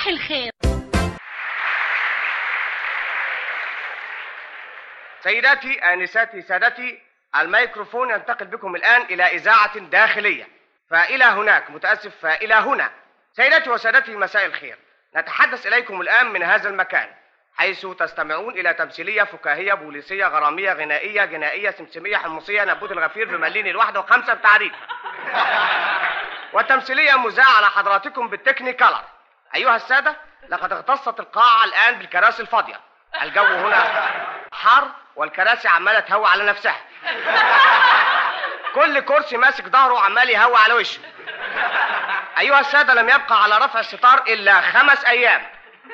صباح الخير سيداتي آنساتي سادتي الميكروفون ينتقل بكم الآن إلى إذاعة داخلية فإلى هناك متأسف فإلى هنا سيداتي وسادتي مساء الخير نتحدث إليكم الآن من هذا المكان حيث تستمعون إلى تمثيلية فكاهية بوليسية غرامية غنائية جنائية سمسمية حمصية نبوت الغفير بملين الواحدة وخمسة بتعريف والتمثيلية مذاعة على حضراتكم بالتكنيكالر أيها السادة لقد اغتصت القاعة الآن بالكراسي الفاضية الجو هنا حر والكراسي عمالة تهوى على نفسها كل كرسي ماسك ظهره عمال يهوى على وشه أيها السادة لم يبقى على رفع الستار إلا خمس أيام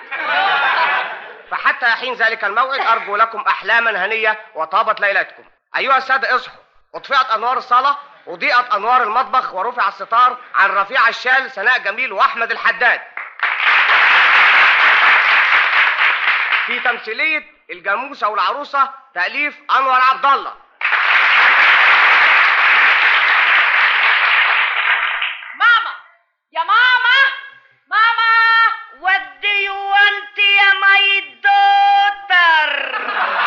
فحتى حين ذلك الموعد أرجو لكم أحلاما هنية وطابت ليلتكم أيها السادة اصحوا أطفئت أنوار الصالة وضيئت أنوار المطبخ ورفع الستار عن رفيع الشال سناء جميل وأحمد الحداد في تمثيلية الجاموسة والعروسة تأليف أنور عبد الله ماما يا ماما ماما what do you want يا my daughter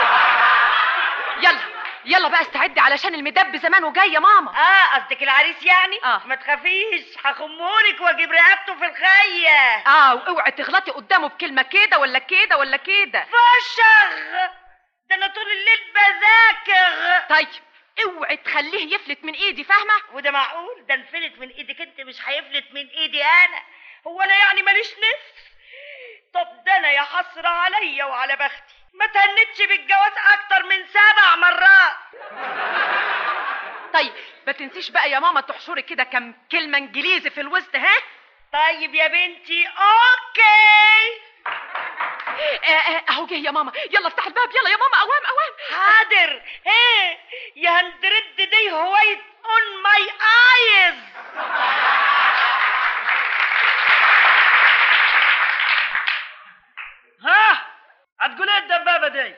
يلا يلا بقى استعدي علشان المدب زمان وجاي يا ماما اه قصدك العريس يعني آه. ما تخافيش هخمهولك واجيب رقبته في الخيه اه واوعي تغلطي قدامه بكلمه كده ولا كده ولا كده فشغ ده انا طول الليل بذاكر طيب اوعي تخليه يفلت من ايدي فاهمه وده معقول ده انفلت من ايدك انت مش هيفلت من ايدي انا هو انا يعني ماليش نفس طب ده انا يا حسرة عليا وعلى بختي ما تهنتش بالجواز اكتر من سبع مرات طيب ما تنسيش بقى يا ماما تحشري كده كم كلمه انجليزي في الوسط ها طيب يا بنتي اوكي آه، آه، اهو جه يا ماما يلا افتح الباب يلا يا ماما اوام اوام حاضر ايه يا هندرد دي هوايت اون ماي ايز ها هتقول ايه الدبابه دي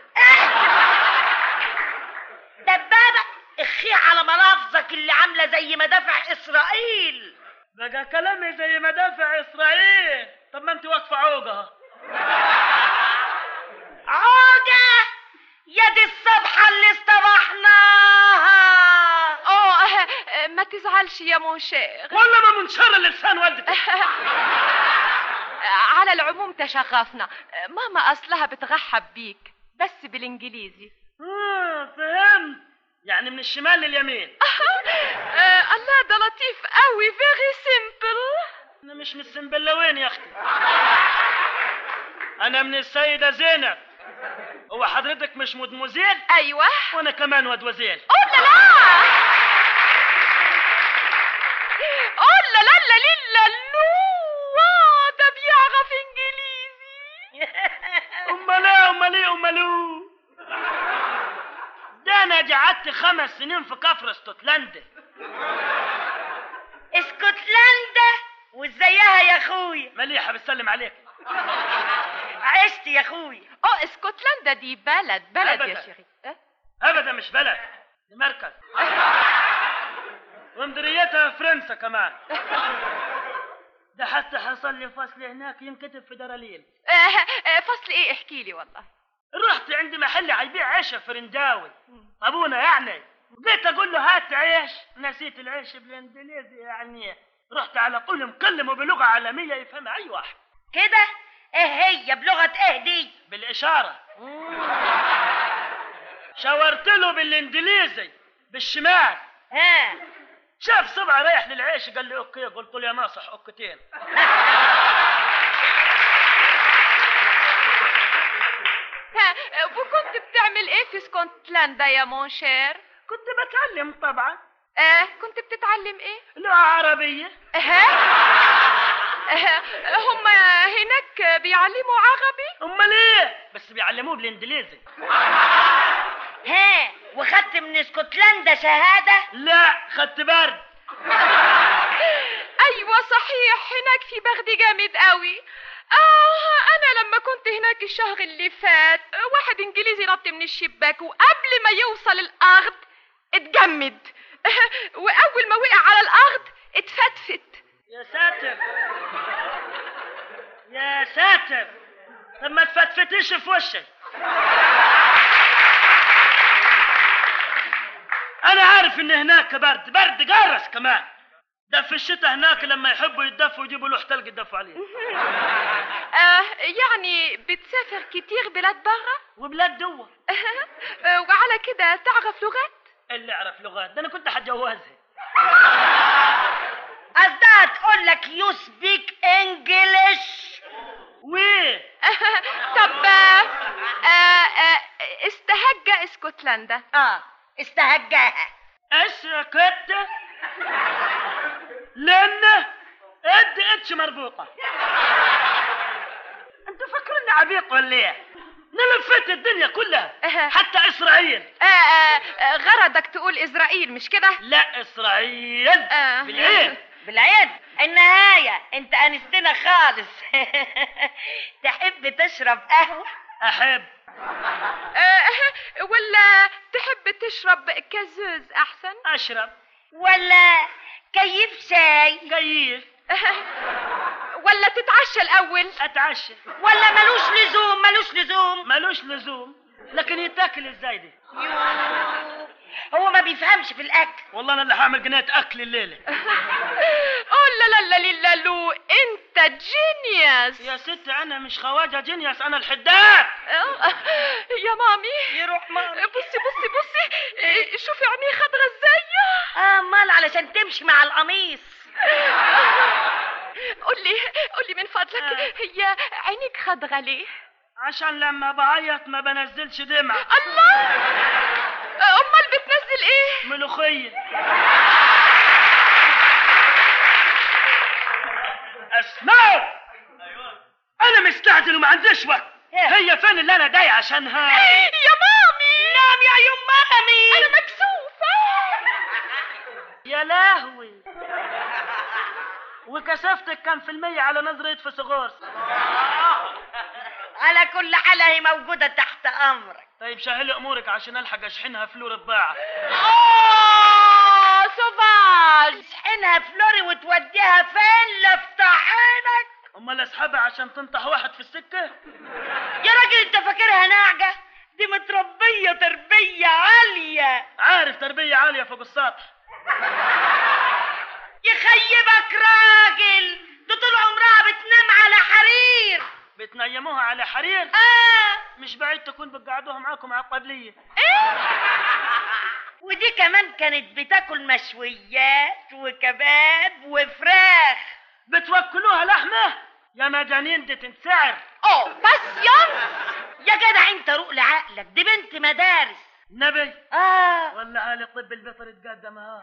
دبابة اخي على ملافظك اللي عاملة زي مدافع اسرائيل بقى كلامي زي مدافع اسرائيل طب ما انت واقفه عوجه عوجة يا دي الصبحة اللي اصطبحناها اه آه، آه، ما تزعلش يا مونشير ولا ما من شر لسان والدتك على العموم تشغفنا ماما اصلها بترحب بيك بس بالانجليزي آه فهمت يعني من الشمال لليمين آه الله ده لطيف قوي فيري سيمبل انا مش من السنبلاوين يا اختي انا من السيده زينب هو حضرتك مش مدموزيل ايوه وانا كمان ودوزيل اوه لا لا اوه لا لا لا لا لو واو، ده بيعرف انجليزي امال ايه امال ايه امالو ده انا قعدت خمس سنين في كفر اسكتلندا اسكتلندا وازيها يا اخويا مليحه بتسلم عليك عشت يا اخويا اه اسكتلندا دي بلد بلد يا أبداً. شيخي أه؟ ابدا مش بلد دي مركز ومديريتها فرنسا كمان ده حتى حصل لي فصل هناك ينكتب في دراليل آه، آه، فصل ايه احكي لي والله رحت عند محل هيبيع عيش فرنداوي ابونا يعني جيت اقول له هات عيش نسيت العيش بالانجليزي يعني رحت على طول مكلمه بلغه عالميه يفهمها اي واحد كده ايه هي بلغة ايه دي بالاشاره شاورت له بالانجليزي بالشمال ها شاف صبعي رايح للعيش قال لي اوكي قلت له يا ناصح اوكتين ها آه، وكنت بتعمل ايه في اسكتلندا يا مونشير كنت بتعلم طبعا اه كنت بتتعلم ايه لغه عربيه ها آه، هم هناك بيعلموا عربي امال ايه بس بيعلموه بالانجليزي ها وخدت من اسكتلندا شهادة لا خدت برد ايوه صحيح هناك في برد جامد قوي اه انا لما كنت هناك الشهر اللي فات واحد انجليزي نط من الشباك وقبل ما يوصل الارض اتجمد واول ما وقع على الارض اتفتفت يا ساتر يا يا ساتر طب ما تفتفتيش في وشي انا عارف ان هناك برد برد جرس كمان ده في الشتاء هناك لما يحبوا يتدفوا يجيبوا له تلج يدفوا عليه آه يعني بتسافر كتير بلاد برا وبلاد دوا آه، وعلى كده تعرف لغات اللي يعرف لغات ده انا كنت هتجوزها قصدها تقول لك يو سبيك انجلش ويه طب آه، آه، آه، استهجى اسكتلندا اه استهجاها اسكت لان اد اتش مربوطه انت فاكرني عبيط ولا ايه نلفت الدنيا كلها حتى اسرائيل آه، آه، آه، غرضك تقول اسرائيل مش كده لا اسرائيل آه. بالعين بالعيد النهاية انت انستنا خالص تحب تشرب قهوة احب آه، ولا تحب تشرب كازوز احسن اشرب ولا كيف شاي كيف ولا تتعشى الاول اتعشى ولا ملوش لزوم ملوش لزوم ملوش لزوم لكن يتاكل ازاي دي يوه. هو ما بيفهمش في الاكل والله انا اللي هعمل قناه اكل الليله اوه لا لا لا لا لو انت جينيوس يا ست انا مش خواجه جينيوس انا الحداد يا مامي يروح مامي بصي بصي بصي إيه، شوفي عينيه خضرة ازاي اه امال علشان تمشي مع القميص قولي قولي من فضلك آه. هي عينيك خضرة ليه عشان لما بعيط ما بنزلش دمع الله امال بتنزل ايه ملوخيه اسمعوا انا مستعجل وما عنديش وقت هي فين اللي انا جاي عشانها يا مامي نعم يا يوم مامي انا مكسوفة يا لهوي وكثافتك كم في المية على نظرة في صغار على كل حال هي موجودة تحت امرك طيب سهلي امورك عشان الحق اشحنها فلور الضاعة اوه سوفاج تشحنها فلوري وتوديها فين لفتح عينك امال اسحبها عشان تنطح واحد في السكة يا راجل انت فاكرها ناعجة دي متربية تربية عالية عارف تربية عالية فوق السطح يخيبك راجل دي طول عمرها بتنام على حرير بتنيموها على حرير اه مش بعيد تكون بتقعدوها معاكم على الطبلية ودي كمان كانت بتاكل مشويات وكباب وفراخ بتوكلوها لحمة يا مجانين دي تنسعر اوه باسيونس يا جدع انت روق لعقلك دي بنت مدارس نبي اه ولا عالي الطب البيطري تقدم ها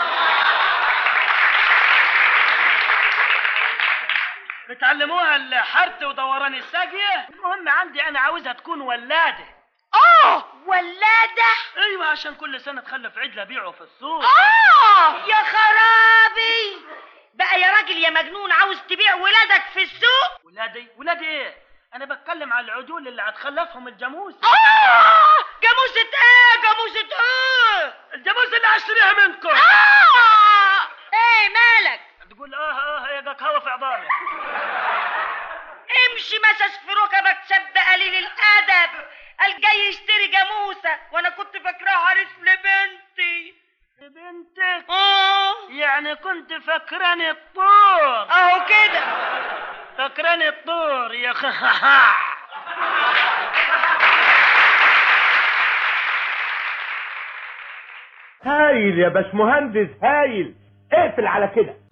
بتعلموها الحرث ودوران الساقية المهم عندي انا عاوزها تكون ولادة اه ولادة ايوه عشان كل سنة تخلف عدلة بيعه في السوق اه يا خرابي بقى يا راجل يا مجنون عاوز تبيع ولادك في السوق ولادي ولادي ايه انا بتكلم على العجول اللي هتخلفهم الجاموس اه جاموسة ايه جاموسة ايه الجاموس اللي هشتريها منكم اه ايه مالك تقول اه اه يا جاك هوا في عظامي امشي مسس في ركبك شاب قليل الادب قال جاي يشتري جاموسه وانا كنت فاكراه عريس لبنتي بنتك اه يعني كنت فاكراني الطور اهو كده فاكراني الطور يا خ هايل يا باشمهندس هايل اقفل على كده